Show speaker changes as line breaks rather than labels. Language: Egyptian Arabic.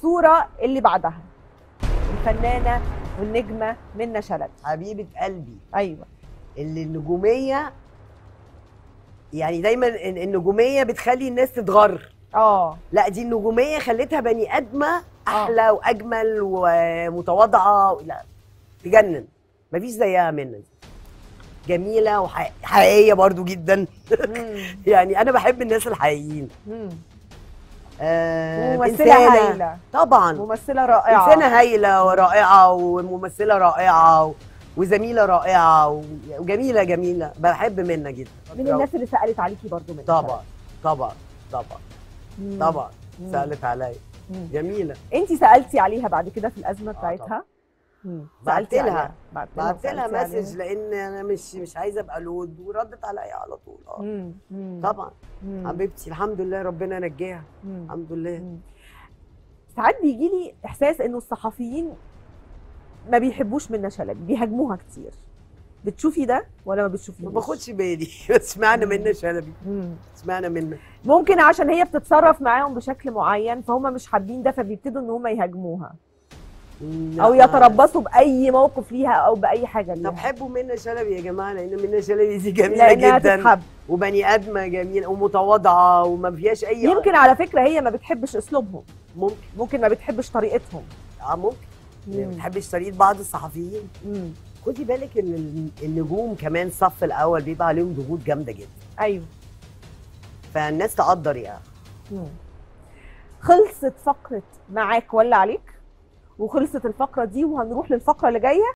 الصوره اللي بعدها الفنانه والنجمه منى شلبي
حبيبه قلبي
ايوه
اللي النجوميه يعني دايما الن- النجوميه بتخلي الناس تتغر
اه
لا دي النجوميه خلتها بني ادمه احلى واجمل ومتواضعه لا تجنن مفيش زيها منى دي جميله وحقيقيه برضو جدا
مم.
يعني انا بحب الناس الحقيقيين
مم.
آه
ممثله
إنسانة.
هايله
طبعا
ممثله رائعه
انسانه هايله ورائعه وممثله رائعه و- وزميله رائعه و- وجميله جميله بحب منى جدا
من الناس اللي سالت عليكي برضو منى
طبعا طبعا طبعا
شلبي. مم.
طبعا
مم.
سالت عليا
مم.
جميله
انت سالتي عليها بعد كده في الازمه
آه
بتاعتها مم.
بعت
سألتي
لها.
عليها. بعت
بعت لها
وسألتي
مسج
عليها.
لان انا مش مش عايزه ابقى لود وردت عليا على طول اه
مم. مم.
طبعا
مم.
حبيبتي الحمد لله ربنا نجاها
مم.
الحمد لله
مم. ساعات بيجي لي احساس انه الصحفيين ما بيحبوش منى شلبي بيهاجموها كتير بتشوفي ده ولا ما بتشوفيش
ما باخدش بالي بس اشمعنى
مم.
منى شلبي
مم.
اشمعنى منى
ممكن عشان هي بتتصرف معاهم بشكل معين فهم مش حابين ده فبيبتدوا ان هم يهاجموها
لا،
او
ما-
يتربصوا باي موقف ليها او باي حاجه ليها
طب حبوا منى شلبي يا جماعه لان منى شلبي دي جميله
لانها
جدا
تتحب
وبني ادمه جميله ومتواضعه وما فيهاش اي
يمكن على فكره هي ما بتحبش اسلوبهم
ممكن
ممكن ما بتحبش طريقتهم
اه ممكن ما
مم.
بتحبش طريقه بعض الصحفيين
مم.
خدي بالك ان ال- النجوم كمان الصف الاول بيبقى عليهم ضغوط جامده جدا
ايوه
فالناس تقدر يعني
مم. خلصت فقره معاك ولا عليك وخلصت الفقره دي وهنروح للفقره اللي جايه